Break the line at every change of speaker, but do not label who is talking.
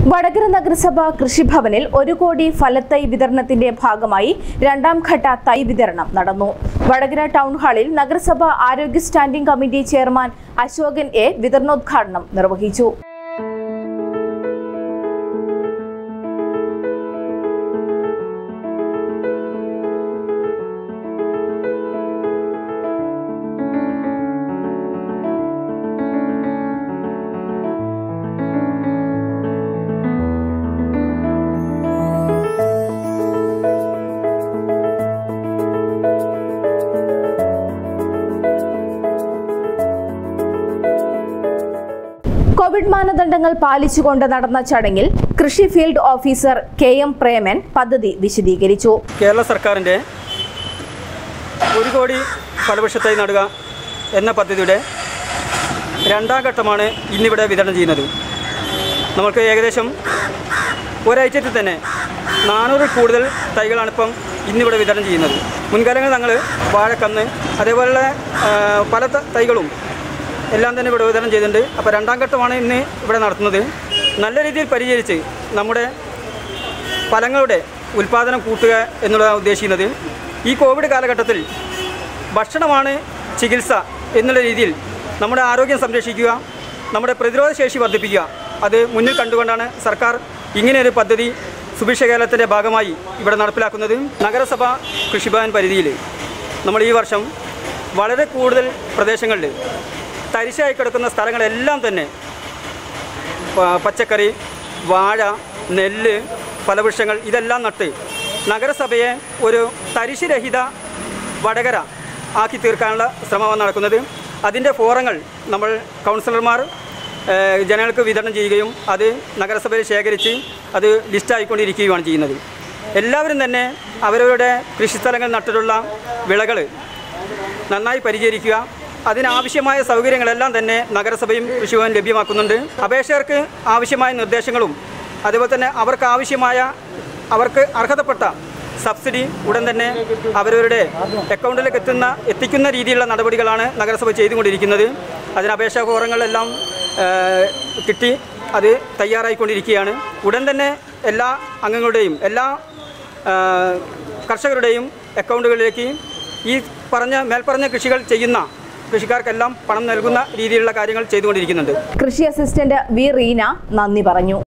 വടകര നഗരസഭ കൃഷിഭവനിൽ ഒരു കോടി ഫലത്തൈ വിതരണത്തിന്റെ ഭാഗമായി രണ്ടാം ഘട്ട തൈ വിതരണം നടന്നു വടകര ടൗൺ ഹാളിൽ നഗരസഭ ആരോഗ്യ standing committee chairman Ashokan A വിതരണോദ്ഘാടനം നിർവഹിച്ചു കോവിഡ് മാനദണ്ഡങ്ങൾ പാലിച്ചുകൊണ്ട് നടന്ന ചടങ്ങിൽ കൃഷി field officer K M Preman പദ്ധതി വിശദീകരിച്ചു
കേരള സർക്കാരിൻ്റെ ഒരു കോടി ഫലവൃക്ഷത്തൈ നടുക എന്ന പദ്ധതിയുടെ രണ്ടാം ഘട്ടമാണ് ഇന്നിവിടെ വിതരണം ചെയ്യുന്നത് നമുക്ക് ഏകദേശം ഒരാഴ്ചത്തിൽ തന്നെ നാനൂറിൽ കൂടുതൽ തൈകളാണ് ഇപ്പം ഇന്നിവിടെ വിതരണം ചെയ്യുന്നത് മുൻകാലങ്ങളിൽ ഞങ്ങൾ വാഴക്കന്ന് അതേപോലുള്ള ആ, പല ത- തൈകളും എല്ലാം തന്നെ ഇവിടെ വിതരണം ചെയ്തിട്ടുണ്ട് അപ്പോൾ രണ്ടാം ഘട്ടമാണ് ഇന്ന് ഇവിടെ നടത്തുന്നത് നല്ല രീതിയിൽ പരിചരിച്ച് നമ്മുടെ ഫലങ്ങളുടെ ഉൽപ്പാദനം കൂട്ടുക എന്നുള്ളതാണ് ഉദ്ദേശിക്കുന്നത് ഈ കോവിഡ് കാലഘട്ടത്തിൽ ഭക്ഷണമാണ് ചികിത്സ എന്നുള്ള രീതിയിൽ നമ്മുടെ ആരോഗ്യം സംരക്ഷിക്കുക നമ്മുടെ പ്രതിരോധ ശേഷി വർദ്ധിപ്പിക്കുക അത് മുന്നിൽ കണ്ടുകൊണ്ടാണ് സർക്കാർ ഇങ്ങനെയൊരു പദ്ധതി സുഭിക്ഷ കേരളത്തിൻ്റെ ഭാഗമായി ഇവിടെ നടപ്പിലാക്കുന്നത് നഗരസഭ കൃഷിഭവൻ പരിധിയിൽ നമ്മൾ ഈ വർഷം വളരെ കൂടുതൽ പ്രദേശങ്ങളിൽ തരിശായി കിടക്കുന്ന സ്ഥലങ്ങളെല്ലാം തന്നെ പ- പച്ചക്കറി വാഴ നെല്ല് ഫലവൃക്ഷങ്ങൾ ഇതെല്ലാം നട്ട് നഗരസഭയെ ഒരു തരിശുരഹിത വടകര ആക്കി തീർക്കാനുള്ള ശ്രമമാണ് നടക്കുന്നത് അതിൻ്റെ ഫോറങ്ങൾ നമ്മൾ കൗൺസിലർമാർ ഏഹ്, ജനങ്ങൾക്ക് വിതരണം ചെയ്യുകയും അത് നഗരസഭയിൽ ശേഖരിച്ച് അത് ലിസ്റ്റായിക്കൊണ്ടിരിക്കുകയുമാണ് ചെയ്യുന്നത് എല്ലാവരും തന്നെ അവരവരുടെ കൃഷിസ്ഥലങ്ങൾ നട്ടിട്ടുള്ള വിളകൾ നന്നായി പരിചരിക്കുക അതിനാവശ്യമായ സൗകര്യങ്ങളെല്ലാം തന്നെ നഗരസഭയും കൃഷിഭവൻ ലഭ്യമാക്കുന്നുണ്ട് അപേക്ഷകർക്ക് ആവശ്യമായ നിർദ്ദേശങ്ങളും അതുപോലെ തന്നെ അവർക്ക് ആവശ്യമായ അവർക്ക് അർഹതപ്പെട്ട സബ്സിഡി ഉടൻ തന്നെ അവരവരുടെ അക്കൗണ്ടിലേക്ക് എത്തുന്ന എത്തിക്കുന്ന രീതിയിലുള്ള നടപടികളാണ് നഗരസഭ ചെയ്തുകൊണ്ടിരിക്കുന്നത് അതിന് അപേക്ഷാ ഫോറങ്ങളെല്ലാം ഏഹ്, കിട്ടി അത് തയ്യാറായിക്കൊണ്ടിരിക്കുകയാണ് ഉടൻ തന്നെ എല്ലാ അംഗങ്ങളുടെയും എല്ലാ ആ, കർഷകരുടെയും അക്കൗണ്ടുകളിലേക്ക് ഈ പറഞ്ഞ മേൽപ്പറഞ്ഞ കൃഷികൾ ചെയ്യുന്ന കൃഷിക്കാർക്കെല്ലാം പണം നൽകുന്ന രീതിയിലുള്ള കാര്യങ്ങൾ ചെയ്തുകൊണ്ടിരിക്കുന്നുണ്ട്
കൃഷി അസിസ്റ്റന്റ് വി റീന നന്ദി പറഞ്ഞു